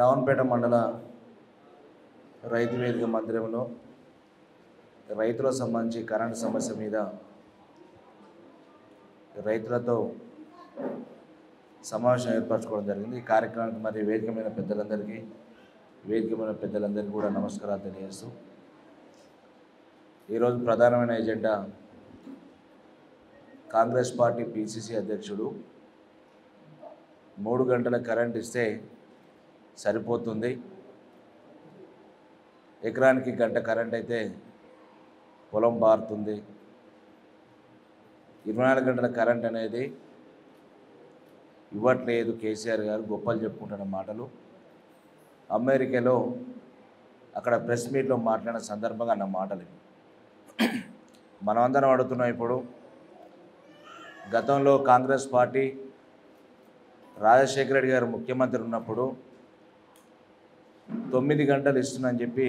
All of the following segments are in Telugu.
రావణపేట మండల రైతు వేదిక మందిరంలో రైతులకు సంబంధించి కరెంటు సమస్య మీద రైతులతో సమావేశం ఏర్పరచుకోవడం జరిగింది ఈ కార్యక్రమానికి మరి వేదికమైన పెద్దలందరికీ వేదికమైన పెద్దలందరికీ కూడా నమస్కారాలు తెలియజేస్తూ ఈరోజు ప్రధానమైన ఎజెండా కాంగ్రెస్ పార్టీ పిసిసి అధ్యక్షుడు మూడు గంటల కరెంట్ ఇస్తే సరిపోతుంది ఎకరానికి గంట కరెంట్ అయితే పొలం బారుతుంది ఇరవై నాలుగు గంటల కరెంట్ అనేది ఇవ్వట్లేదు కేసీఆర్ గారు గొప్పలు చెప్పుకుంటున్న మాటలు అమెరికాలో అక్కడ ప్రెస్ మీట్లో మాట్లాడిన సందర్భంగా అన్న మాటలు ఇవి. మనమందరం అడుగుతున్నాం ఇప్పుడు గతంలో కాంగ్రెస్ పార్టీ రాజశేఖర రెడ్డి గారు ముఖ్యమంత్రి ఉన్నప్పుడు తొమ్మిది గంటలు ఇస్తుందని చెప్పి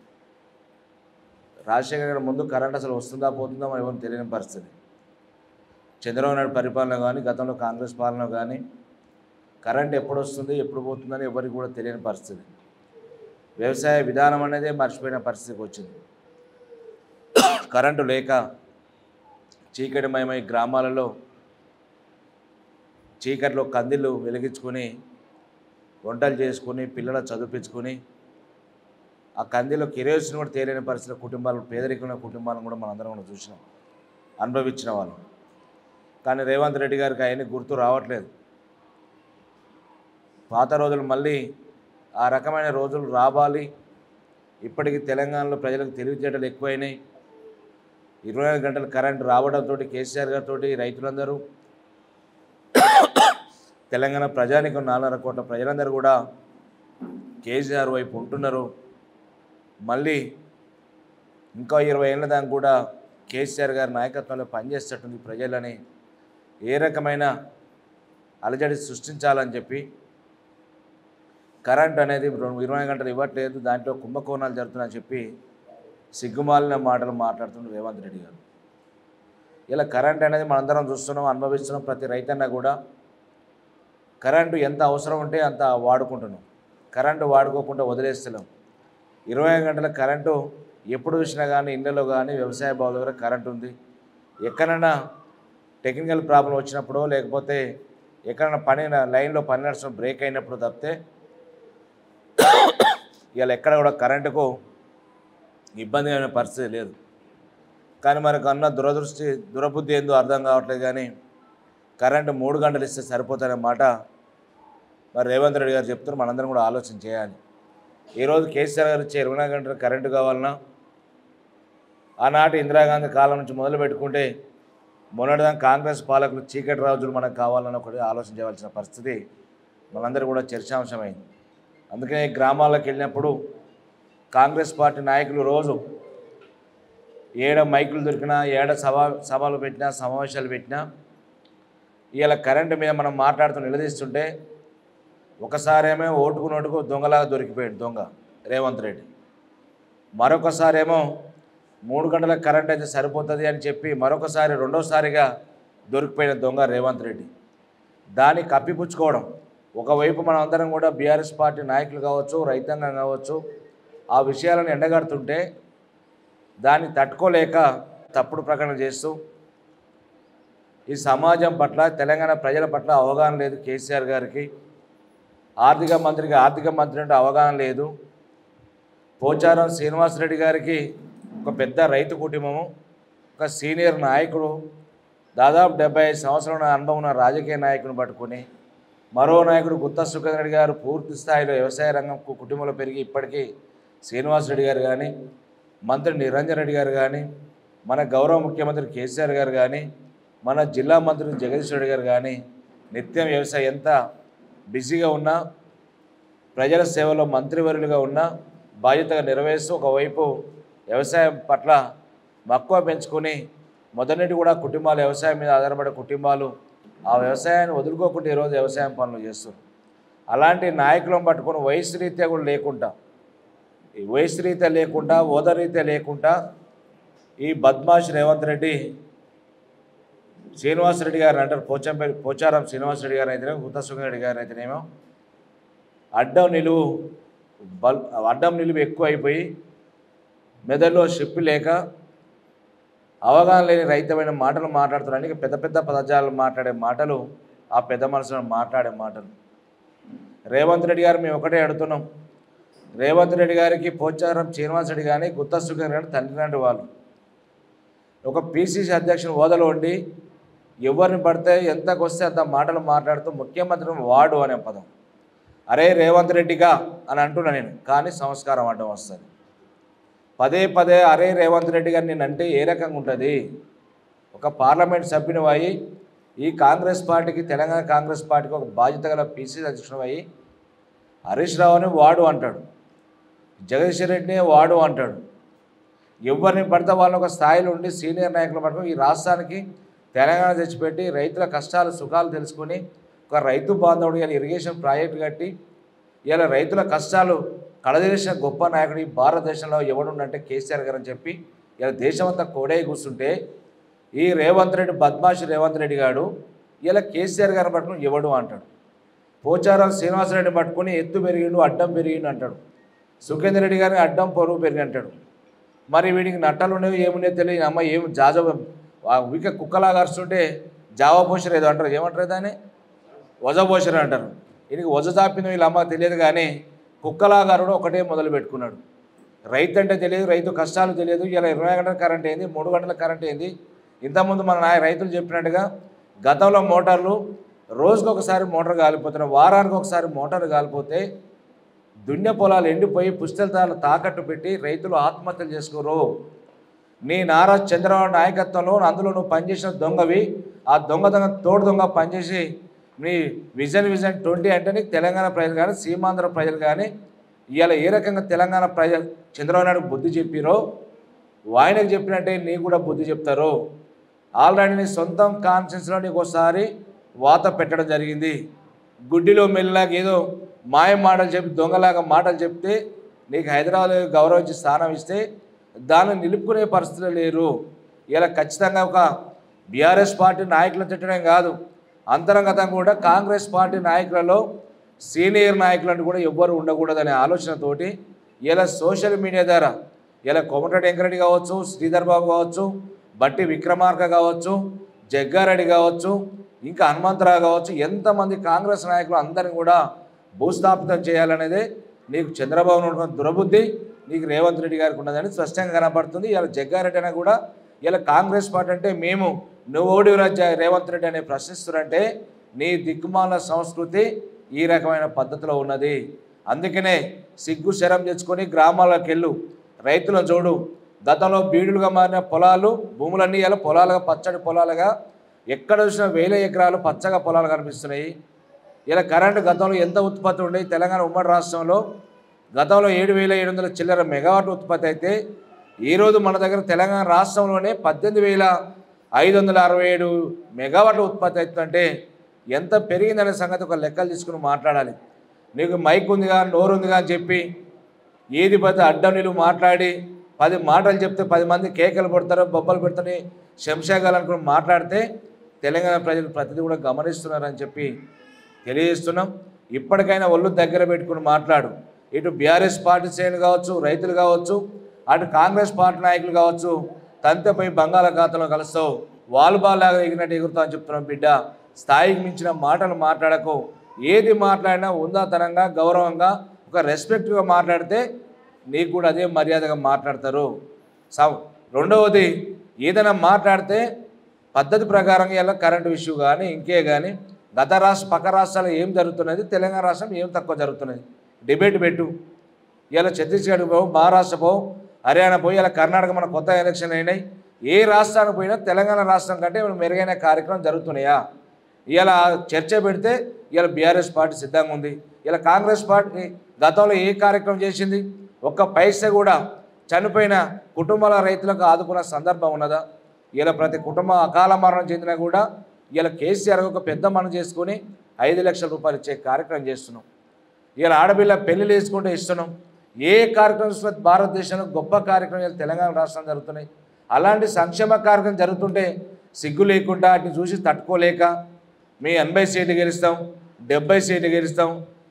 రాజశేఖర గారి ముందు కరెంట్ అసలు వస్తుందా పోతుందా మరి ఎవరు తెలియని పరిస్థితి చంద్రబాబు నాయుడు పరిపాలన కానీ గతంలో కాంగ్రెస్ పాలన కానీ కరెంట్ ఎప్పుడు వస్తుంది ఎప్పుడు పోతుందని ఎవరికి కూడా తెలియని పరిస్థితి వ్యవసాయ విధానం అనేదే మర్చిపోయిన పరిస్థితికి వచ్చింది కరెంటు లేక చీకటిమయమై గ్రామాలలో చీకట్లో కందిళ్ళు వెలిగించుకొని వంటలు చేసుకొని పిల్లల చదివించుకొని ఆ కందిలో కిరోసిన్ కూడా తేలిన పరిస్థితుల కుటుంబాలు పేదరికమైన కుటుంబాలను కూడా మనందరం కూడా చూసినాం అనుభవించిన వాళ్ళు కానీ రేవంత్ రెడ్డి గారికి అవన్నీ గుర్తు రావట్లేదు పాత రోజులు మళ్ళీ ఆ రకమైన రోజులు రావాలి ఇప్పటికీ తెలంగాణలో ప్రజలకు తెలివితేటలు ఎక్కువైనాయి ఇరవై నాలుగు గంటల కరెంట్ రావడంతో కేసీఆర్ గారితో రైతులందరూ తెలంగాణ ప్రజానికం నాలుగున్నర కోట్ల ప్రజలందరూ కూడా కేసీఆర్ వైపు ఉంటున్నారు మళ్ళీ ఇంకా ఇరవై ఏళ్ళ దాకా కూడా కేసీఆర్ గారి నాయకత్వంలో పనిచేసేటట్టుంది ప్రజలని ఏ రకమైన అలజడి సృష్టించాలని చెప్పి కరెంట్ అనేది రెండు ఇరవై గంటలు ఇవ్వట్లేదు దాంట్లో కుంభకోణాలు జరుగుతున్నాయని చెప్పి సిగ్గుమాలిన మాటలు మాట్లాడుతున్నారు రేవంత్ రెడ్డి గారు ఇలా కరెంట్ అనేది మనందరం చూస్తున్నాం అనుభవిస్తున్నాం ప్రతి రైతన్న కూడా కరెంటు ఎంత అవసరం ఉంటే అంత వాడుకుంటున్నాం కరెంటు వాడుకోకుండా వదిలేస్తున్నాం ఇరవై గంటల కరెంటు ఎప్పుడు చూసినా కానీ ఇళ్ళలో కానీ వ్యవసాయ బావుల దగ్గర కరెంట్ ఉంది ఎక్కడైనా టెక్నికల్ ప్రాబ్లం వచ్చినప్పుడు లేకపోతే ఎక్కడైనా పని లైన్లో పని నడుస్తున్న బ్రేక్ అయినప్పుడు తప్పితే ఇవాళ ఎక్కడ కూడా కరెంటుకు ఇబ్బంది అయిన పరిస్థితి లేదు కానీ మనకు అన్న దురదృష్టి దురబుద్ధి ఏందో అర్థం కావట్లేదు కానీ కరెంటు మూడు గంటలు ఇస్తే సరిపోతానే మాట మరి రేవంత్ రెడ్డి గారు చెప్తున్నారు మనందరం కూడా ఆలోచన చేయాలి ఈరోజు కేసీఆర్ గారు ఇచ్చే ఇరవై నాలుగు గంటల కరెంటు కావాలన్నా ఆనాటి ఇందిరాగాంధీ కాలం నుంచి మొదలు పెట్టుకుంటే మొన్నటిదాకా కాంగ్రెస్ పాలకులు చీకటి రోజులు మనకు కావాలని ఒకటి ఆలోచన చేయవలసిన పరిస్థితి మనందరూ కూడా చర్చాంశమైంది అందుకనే గ్రామాలకు వెళ్ళినప్పుడు కాంగ్రెస్ పార్టీ నాయకులు రోజు ఏడ మైకులు దొరికినా ఏడ సభ సభలు పెట్టినా సమావేశాలు పెట్టినా ఇవాళ కరెంటు మీద మనం మాట్లాడుతూ నిలదీస్తుంటే ఒకసారేమో ఓటుకు నోటుకు దొంగలాగా దొరికిపోయాడు దొంగ రేవంత్ రెడ్డి మరొకసారేమో మూడు గంటల కరెంట్ అయితే సరిపోతుంది అని చెప్పి మరొకసారి రెండోసారిగా దొరికిపోయిన దొంగ రేవంత్ రెడ్డి దాన్ని కప్పిపుచ్చుకోవడం ఒకవైపు మనం అందరం కూడా బీఆర్ఎస్ పార్టీ నాయకులు కావచ్చు రైతాంగం కావచ్చు ఆ విషయాలను ఎండగడుతుంటే దాన్ని తట్టుకోలేక తప్పుడు ప్రకటన చేస్తూ ఈ సమాజం పట్ల తెలంగాణ ప్రజల పట్ల అవగాహన లేదు కేసీఆర్ గారికి ఆర్థిక మంత్రికి ఆర్థిక మంత్రి అంటే అవగాహన లేదు పోచారం శ్రీనివాసరెడ్డి గారికి ఒక పెద్ద రైతు కుటుంబము ఒక సీనియర్ నాయకుడు దాదాపు డెబ్బై ఐదు సంవత్సరాల అనుభవం ఉన్న రాజకీయ నాయకుని పట్టుకొని మరో నాయకుడు గుత్తా సుఖేంద్ర రెడ్డి గారు పూర్తి స్థాయిలో వ్యవసాయ రంగం కు- కుటుంబంలో పెరిగి ఇప్పటికీ శ్రీనివాసరెడ్డి గారు కానీ మంత్రి నిరంజన్ రెడ్డి గారు కానీ మన గౌరవ ముఖ్యమంత్రి కేసీఆర్ గారు కానీ మన జిల్లా మంత్రి జగదీష్ రెడ్డి గారు కానీ నిత్యం వ్యవసాయం ఎంత బిజీగా ఉన్నా ప్రజల సేవలో మంత్రివర్యులుగా ఉన్నా బాధ్యతగా నెరవేరుస్తూ ఒకవైపు వ్యవసాయం పట్ల మక్కువ పెంచుకొని మొదటి కూడా కుటుంబాలు వ్యవసాయం మీద ఆధారపడే కుటుంబాలు ఆ వ్యవసాయాన్ని వదులుకోకుండా ఈరోజు వ్యవసాయం పనులు చేస్తారు అలాంటి నాయకులను పట్టుకొని వయసు రీత్యా కూడా లేకుండా ఈ వయసు రీత్యా లేకుండా హోదా రీత్యా లేకుండా ఈ బద్మాష్ రేవంత్ రెడ్డి శ్రీనివాసరెడ్డి గారు అంటారు పోచంపల్లి పోచారం శ్రీనివాసరెడ్డి గారు అయితేనేమో గుత్త సుఖరెడ్డి గారు అయితేనేమో అడ్డం నిలువు బల్ అడ్డం నిలువు ఎక్కువ అయిపోయి మెదడులో షిప్ లేక అవగాహన లేని రైతమైన మాటలు మాట్లాడుతున్నానికి పెద్ద పెద్ద పదజాలు మాట్లాడే మాటలు ఆ పెద్ద మనసులను మాట్లాడే మాటలు రేవంత్ రెడ్డి గారు మేము ఒకటే అడుగుతున్నాం రేవంత్ రెడ్డి గారికి పోచారం శ్రీనివాస్ రెడ్డి కానీ గుత్త సుఖర్ కానీ తండ్రి లాంటి వాళ్ళు ఒక పీసీసీ అధ్యక్షుని హోదాలో ఉండి ఎవరిని పడితే ఎంతకు వస్తే అంత మాటలు మాట్లాడుతూ ముఖ్యమంత్రిని వాడు అనే పదం అరే రేవంత్ రెడ్డిగా అని అంటున్నా నేను కానీ సంస్కారం అడ్డం వస్తుంది పదే పదే అరే రేవంత్ రెడ్డి గారు నేను అంటే ఏ రకంగా ఉంటుంది ఒక పార్లమెంట్ సభ్యుని అయి ఈ కాంగ్రెస్ పార్టీకి తెలంగాణ కాంగ్రెస్ పార్టీకి ఒక బాధ్యత గల పీసీసీ అధ్యక్షుడు అయ్యి హరీష్ రావుని వాడు అంటాడు జగదీష్ రెడ్డిని వాడు అంటాడు ఎవరిని పడితే వాళ్ళని ఒక స్థాయిలో ఉండి సీనియర్ నాయకులు పట్టుకొని ఈ రాష్ట్రానికి తెలంగాణ తెచ్చిపెట్టి రైతుల కష్టాలు సుఖాలు తెలుసుకొని ఒక రైతు బాంధవుడు ఇలా ఇరిగేషన్ ప్రాజెక్టు కట్టి ఇలా రైతుల కష్టాలు కడదేసిన గొప్ప నాయకుడు ఈ భారతదేశంలో ఎవడుండంటే కేసీఆర్ గారు అని చెప్పి ఇలా దేశమంతా కోడే కూర్చుంటే ఈ రేవంత్ రెడ్డి బద్మాషి రేవంత్ రెడ్డి గారు ఇలా కేసీఆర్ గారిని పట్టుకుని ఎవడు అంటాడు పోచారం శ్రీనివాసరెడ్డి పట్టుకుని ఎత్తు పెరిగిండు అడ్డం పెరిగిండు అంటాడు సుఖేందర్ రెడ్డి గారిని అడ్డం పొరుగు పెరిగి అంటాడు మరి వీడికి నట్టలు ఉండేవి ఏమున్నాయో తెలియదు అమ్మ ఏం జాజ విక కుక్కలాగా అరుస్తుంటే జావా పోషర్ ఏదో అంటారు ఏమంటారు దాన్ని వజ పోషర్ అంటారు వీడికి వజ చాపింది వీళ్ళ అమ్మ తెలియదు కానీ కుక్కలాగారుడు ఒకటే మొదలు పెట్టుకున్నాడు రైతు అంటే తెలియదు రైతు కష్టాలు తెలియదు ఇలా ఇరవై గంటల కరెంట్ ఏంది మూడు గంటల కరెంట్ ఏంది ఇంతకుముందు మన నాయ రైతులు చెప్పినట్టుగా గతంలో మోటార్లు రోజుకు ఒకసారి మోటార్ కాలిపోతున్నాయి వారానికి ఒకసారి మోటార్ కాలిపోతే దున్య పొలాలు ఎండిపోయి పుస్తకాలు తాకట్టు పెట్టి రైతులు ఆత్మహత్యలు చేసుకోరు నీ నారా చంద్రబాబు నాయకత్వంలో అందులో నువ్వు పనిచేసిన దొంగవి ఆ దొంగ దొంగ తోడు దొంగ పనిచేసి నీ విజన్ విజన్ ట్వంటీ అంటే నీకు తెలంగాణ ప్రజలు కానీ సీమాంధ్ర ప్రజలు కానీ ఇవాళ ఏ రకంగా తెలంగాణ ప్రజలు చంద్రబాబు నాయుడు బుద్ధి చెప్పిరో ఆయనకు చెప్పినట్టే నీకు కూడా బుద్ధి చెప్తారు ఆల్రెడీ నీ సొంతం కాన్షియన్స్లో నీకు ఒకసారి వాత పెట్టడం జరిగింది గుడ్డిలో మెల్లలాగా ఏదో మాయ మాటలు చెప్పి దొంగలాగా మాటలు చెప్తే నీకు హైదరాబాద్ గౌరవించి స్థానం ఇస్తే దాన్ని నిలుపుకునే పరిస్థితులు లేరు ఇలా ఖచ్చితంగా ఒక బీఆర్ఎస్ పార్టీ నాయకులను తిట్టడం కాదు అంతరంగతంగా కూడా కాంగ్రెస్ పార్టీ నాయకులలో సీనియర్ నాయకులను కూడా ఎవ్వరు ఉండకూడదనే ఆలోచనతోటి ఇలా సోషల్ మీడియా ద్వారా ఇలా కోమటిరెడ్డి వెంకరెడ్డి కావచ్చు శ్రీధర్ బాబు కావచ్చు బట్టి విక్రమార్క కావచ్చు జగ్గారెడ్డి కావచ్చు ఇంకా హనుమంతరావు కావచ్చు ఎంతమంది కాంగ్రెస్ నాయకులు అందరిని కూడా భూస్థాపితం చేయాలనేదే నీకు చంద్రబాబు నాయుడు ఉన్న దురబుద్ధి నీకు రేవంత్ రెడ్డి గారికి ఉన్నదని స్పష్టంగా కనపడుతుంది ఇలా జగ్గారెడ్డి అయినా కూడా ఇలా కాంగ్రెస్ పార్టీ అంటే మేము నువ్వు ఓడివిరా జ- రేవంత్ రెడ్డి అని ప్రశ్నిస్తున్నారంటే నీ దిక్కుమాల సంస్కృతి ఈ రకమైన పద్ధతిలో ఉన్నది అందుకనే సిగ్గు శరం తెచ్చుకొని గ్రామాలకు వెళ్ళు రైతులను చూడు గతంలో బీడులుగా మారిన పొలాలు భూములన్నీ ఇలా పొలాలుగా పచ్చడి పొలాలుగా ఎక్కడ చూసినా వేల ఎకరాలు పచ్చగా పొలాలు కనిపిస్తున్నాయి ఇలా కరెంటు గతంలో ఎంత ఉత్పత్తి ఉండేది తెలంగాణ ఉమ్మడి రాష్ట్రంలో గతంలో ఏడు వేల ఏడు వందల చిల్లర మెగావాట్ ఉత్పత్తి అయితే ఈరోజు మన దగ్గర తెలంగాణ రాష్ట్రంలోనే పద్దెనిమిది వేల ఐదు వందల అరవై ఏడు మెగావాట్ల ఉత్పత్తి అవుతుందంటే ఎంత పెరిగిందనే సంగతి ఒక లెక్కలు తీసుకుని మాట్లాడాలి నీకు మైక్ ఉందిగా నోరు ఉందిగా అని చెప్పి ఏది పడితే అడ్డం నిలువు మాట్లాడి పది మాటలు చెప్తే పది మంది కేకలు పడతారు బొబ్బలు పెడతారని శంషాగాలనుకుని మాట్లాడితే తెలంగాణ ప్రజలు ప్రతిదీ కూడా గమనిస్తున్నారని చెప్పి తెలియజేస్తున్నాం ఇప్పటికైనా ఒళ్ళు దగ్గర పెట్టుకుని మాట్లాడు ఇటు బీఆర్ఎస్ పార్టీ శ్రేణులు కావచ్చు రైతులు కావచ్చు అటు కాంగ్రెస్ పార్టీ నాయకులు కావచ్చు తంతెపై బంగాళాఖాతంలో కలుస్తావు వాలుబాలాగా ఎగినట్టు ఎగురుతావు అని చెప్తున్నాం బిడ్డ స్థాయికి మించిన మాటలు మాట్లాడకు ఏది మాట్లాడినా ఉందాతనంగా గౌరవంగా ఒక రెస్పెక్ట్గా మాట్లాడితే నీకు కూడా అదే మర్యాదగా మాట్లాడతారు సమ్ రెండవది ఏదైనా మాట్లాడితే పద్ధతి ప్రకారంగా ఇలా కరెంటు ఇష్యూ కానీ ఇంకే కానీ గత రాష్ట్ర పక్క రాష్ట్రాల్లో ఏం జరుగుతున్నది తెలంగాణ రాష్ట్రం ఏం తక్కువ జరుగుతున్నది డిబేట్ పెట్టు ఇలా ఛత్తీస్గఢ్ పోవు మహారాష్ట్ర పోవు హర్యానా పోయి ఇలా కర్ణాటక మన కొత్త ఎలక్షన్ అయినాయి ఏ రాష్ట్రానికి పోయినా తెలంగాణ రాష్ట్రం కంటే ఏమైనా మెరుగైన కార్యక్రమం జరుగుతున్నాయా ఇలా చర్చ పెడితే ఇలా బీఆర్ఎస్ పార్టీ సిద్ధంగా ఉంది ఇలా కాంగ్రెస్ పార్టీ గతంలో ఏ కార్యక్రమం చేసింది ఒక్క పైసా కూడా చనిపోయిన కుటుంబాల రైతులకు ఆదుకున్న సందర్భం ఉన్నదా ఇలా ప్రతి కుటుంబం అకాల మరణం చెందినా కూడా ఇలా కేసీఆర్ ఒక పెద్ద మనం చేసుకొని ఐదు లక్షల రూపాయలు ఇచ్చే కార్యక్రమం చేస్తున్నాం ఇలా ఆడపిల్ల పెళ్లి వేసుకుంటే ఇస్తున్నాం ఏ కార్యక్రమం చూసినా భారతదేశంలో గొప్ప కార్యక్రమం ఇలా తెలంగాణ రాష్ట్రం జరుగుతున్నాయి అలాంటి సంక్షేమ కార్యక్రమం జరుగుతుంటే సిగ్గు లేకుండా వాటిని చూసి తట్టుకోలేక మీ ఎనభై సీట్లు గెలుస్తాం డెబ్బై సీట్లు గెలుస్తాం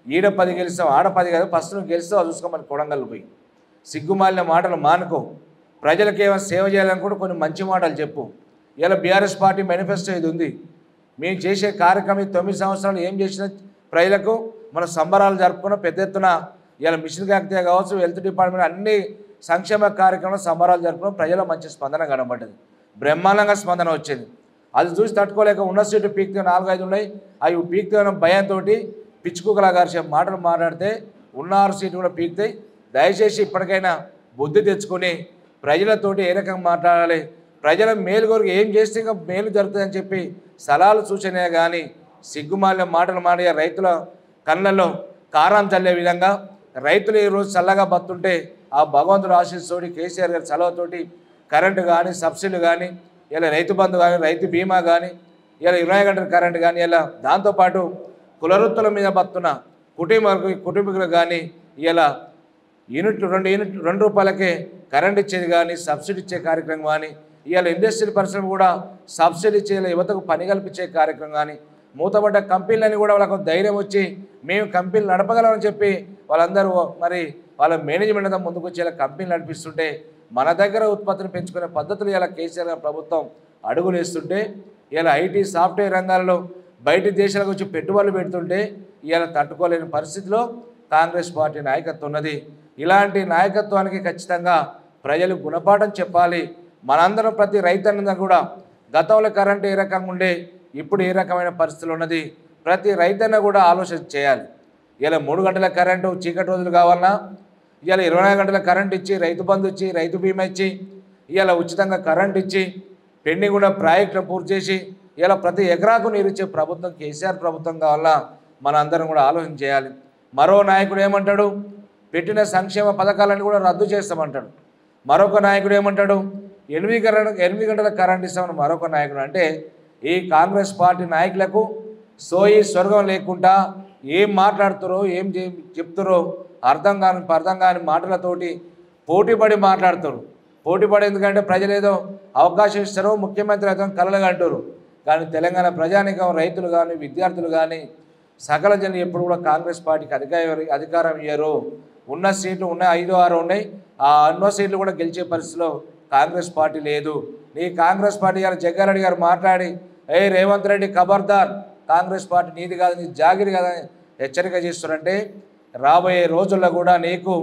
ఈడ పది గెలుస్తావు ఆడ పది కాదు ఫస్ట్ నువ్వు గెలుస్తావు చూసుకోమని కొడంగల్ పోయి సిగ్గుమాలిన మాటలు మానుకో ప్రజలకు ఏమైనా సేవ చేయాలనుకుంటే కొన్ని మంచి మాటలు చెప్పు ఇలా బీఆర్ఎస్ పార్టీ మేనిఫెస్టో ఇది ఉంది మేము చేసే కార్యక్రమం ఈ తొమ్మిది సంవత్సరాలు ఏం చేసిన ప్రజలకు మన సంబరాలు జరుపుకున్న పెద్ద ఎత్తున ఇలా మిషన్ కాకతీయ కావచ్చు హెల్త్ డిపార్ట్మెంట్ అన్ని సంక్షేమ కార్యక్రమాలు సంబరాలు జరుపుకున్న ప్రజల మంచి స్పందన కనబడ్డది బ్రహ్మాండంగా స్పందన వచ్చింది అది చూసి తట్టుకోలేక ఉన్న సీటు పీక్తే నాలుగు ఐదు ఉన్నాయి అవి పీక్తే భయంతో పిచ్చుకుకలా గారి మాటలు మాట్లాడితే ఉన్న ఆరు సీట్లు కూడా పీక్తాయి దయచేసి ఇప్పటికైనా బుద్ధి తెచ్చుకొని ప్రజలతోటి ఏ రకంగా మాట్లాడాలి ప్రజల మేలు కొరకు ఏం చేస్తే ఇంకా మేలు జరుగుతుందని చెప్పి సలహాలు సూచన కానీ సిగ్గుమాలిన మాటలు మాడే రైతుల కళ్ళల్లో కారం చల్లే విధంగా రైతులు ఈరోజు చల్లగా బతుంటే ఆ భగవంతుడు ఆశీస్సుతోటి కేసీఆర్ గారి చలవతోటి కరెంటు కానీ సబ్సిడీ కానీ ఇలా రైతు బంధు కానీ రైతు బీమా కానీ ఇలా ఇరవై గంటల కరెంటు కానీ ఇలా దాంతోపాటు కులవృత్తుల మీద బతున్న కుటుంబ కుటుంబీకులకు కానీ ఇలా యూనిట్లు రెండు యూనిట్లు రెండు రూపాయలకే కరెంట్ ఇచ్చేది కానీ సబ్సిడీ ఇచ్చే కార్యక్రమం కానీ ఇవాళ ఇండస్ట్రియల్ పరిశ్రమ కూడా సబ్సిడీ ఇచ్చే యువతకు పని కల్పించే కార్యక్రమం కానీ మూతపడ్డ కంపెనీలని కూడా వాళ్ళకు ధైర్యం వచ్చి మేము కంపెనీలు నడపగలమని చెప్పి వాళ్ళందరూ మరి వాళ్ళ మేనేజ్మెంట్ అంతా ముందుకు వచ్చి ఇలా కంపెనీలు నడిపిస్తుంటే మన దగ్గర ఉత్పత్తిని పెంచుకునే పద్ధతులు ఇలా కేసీఆర్ గారి ప్రభుత్వం అడుగులు వేస్తుంటే ఇలా ఐటీ సాఫ్ట్వేర్ రంగాలలో బయటి దేశాలకు వచ్చి పెట్టుబడులు పెడుతుంటే ఇలా తట్టుకోలేని పరిస్థితిలో కాంగ్రెస్ పార్టీ నాయకత్వం ఉన్నది ఇలాంటి నాయకత్వానికి ఖచ్చితంగా ప్రజలు గుణపాఠం చెప్పాలి మనందరం ప్రతి రైతన్న కూడా గతంలో కరెంటు ఏ రకంగా ఉండే ఇప్పుడు ఏ రకమైన పరిస్థితులు ఉన్నది ప్రతి రైతన్న కూడా ఆలోచన చేయాలి ఇలా మూడు గంటల కరెంటు చీకటి రోజులు కావాలన్నా ఇవాళ ఇరవై నాలుగు గంటల కరెంట్ ఇచ్చి రైతు బంధు ఇచ్చి రైతు బీమా ఇచ్చి ఇవాళ ఉచితంగా కరెంట్ ఇచ్చి పెండింగ్ కూడా ప్రాజెక్టును పూర్తి చేసి ఇలా ప్రతి ఎకరాకు నీరు ఇచ్చే ప్రభుత్వం కేసీఆర్ ప్రభుత్వం కావాలా మన అందరం కూడా ఆలోచన చేయాలి మరో నాయకుడు ఏమంటాడు పెట్టిన సంక్షేమ పథకాలను కూడా రద్దు చేస్తామంటాడు మరొక నాయకుడు ఏమంటాడు ఎనిమిది కరెంట్ ఎనిమిది గంటల కరెంట్ ఇస్తామని మరొక నాయకుడు అంటే ఈ కాంగ్రెస్ పార్టీ నాయకులకు సోయి స్వర్గం లేకుండా ఏం మాట్లాడుతారో ఏం చే- చెప్తారో అర్థం కాని అర్థం కాని మాటలతోటి పోటీపడి మాట్లాడతారు పోటీపడి ఎందుకంటే ప్రజలు ఏదో అవకాశం ఇస్తారో ముఖ్యమంత్రి అయితే కలలుగా అంటారు కానీ తెలంగాణ ప్రజానికం రైతులు కానీ విద్యార్థులు కానీ సకల జనులు ఎప్పుడు కూడా కాంగ్రెస్ పార్టీకి అధికార అధికారం ఇయ్యరు ఉన్న సీట్లు ఉన్న ఐదు ఆరు ఉన్నాయి ఆ ఎన్నో సీట్లు కూడా గెలిచే పరిస్థితిలో కాంగ్రెస్ పార్టీ లేదు నీ కాంగ్రెస్ పార్టీ గారు జగ్గారెడ్డి గారు మాట్లాడి ఏ రేవంత్ రెడ్డి ఖబర్దార్ కాంగ్రెస్ పార్టీ నీది కాదు నీ జాగిరి కాదని హెచ్చరిక చేస్తున్నారంటే రాబోయే రోజుల్లో కూడా నీకు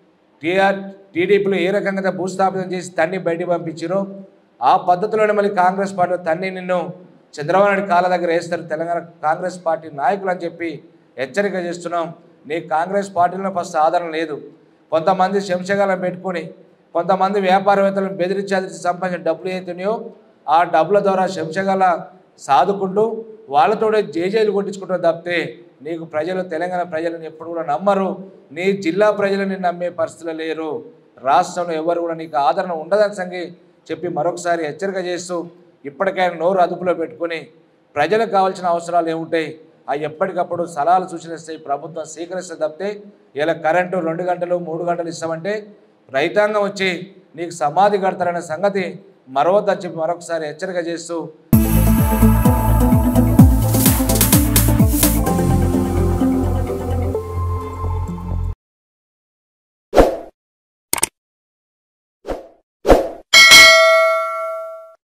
టీఆర్ టీడీపీలో ఏ రకంగా భూస్థాపితం చేసి తన్ని బయటికి పంపించారో ఆ పద్ధతిలోనే మళ్ళీ కాంగ్రెస్ పార్టీ తన్ని నిన్ను చంద్రబాబు నాయుడు కాళ్ళ దగ్గర వేస్తారు తెలంగాణ కాంగ్రెస్ పార్టీ నాయకులు అని చెప్పి హెచ్చరిక చేస్తున్నాం నీ కాంగ్రెస్ పార్టీలో ఫస్ట్ ఆదరణ లేదు కొంతమంది శంశగాలను పెట్టుకొని కొంతమంది వ్యాపారవేత్తలను బెదిరించి అదిరించి సంపాదించిన డబ్బులు ఏతున్నాయో ఆ డబ్బుల ద్వారా శంశగాల సాదుకుంటూ వాళ్ళతోనే జేజేలు కొట్టించుకుంటూ తప్పితే నీకు ప్రజలు తెలంగాణ ప్రజలను ఎప్పుడు కూడా నమ్మరు నీ జిల్లా ప్రజలని నమ్మే పరిస్థితులు లేరు రాష్ట్రంలో ఎవరు కూడా నీకు ఆదరణ ఉండదని సంగి చెప్పి మరొకసారి హెచ్చరిక చేస్తూ ఇప్పటికైనా నోరు అదుపులో పెట్టుకొని ప్రజలకు కావాల్సిన అవసరాలు ఏముంటాయి అవి ఎప్పటికప్పుడు సలహాలు సూచనిస్తాయి ప్రభుత్వం స్వీకరిస్తే తప్పితే ఇలా కరెంటు రెండు గంటలు మూడు గంటలు ఇస్తామంటే రైతాంగం వచ్చి నీకు సమాధి కడతారనే సంగతి మరవద్దని చెప్పి మరొకసారి హెచ్చరిక చేస్తూ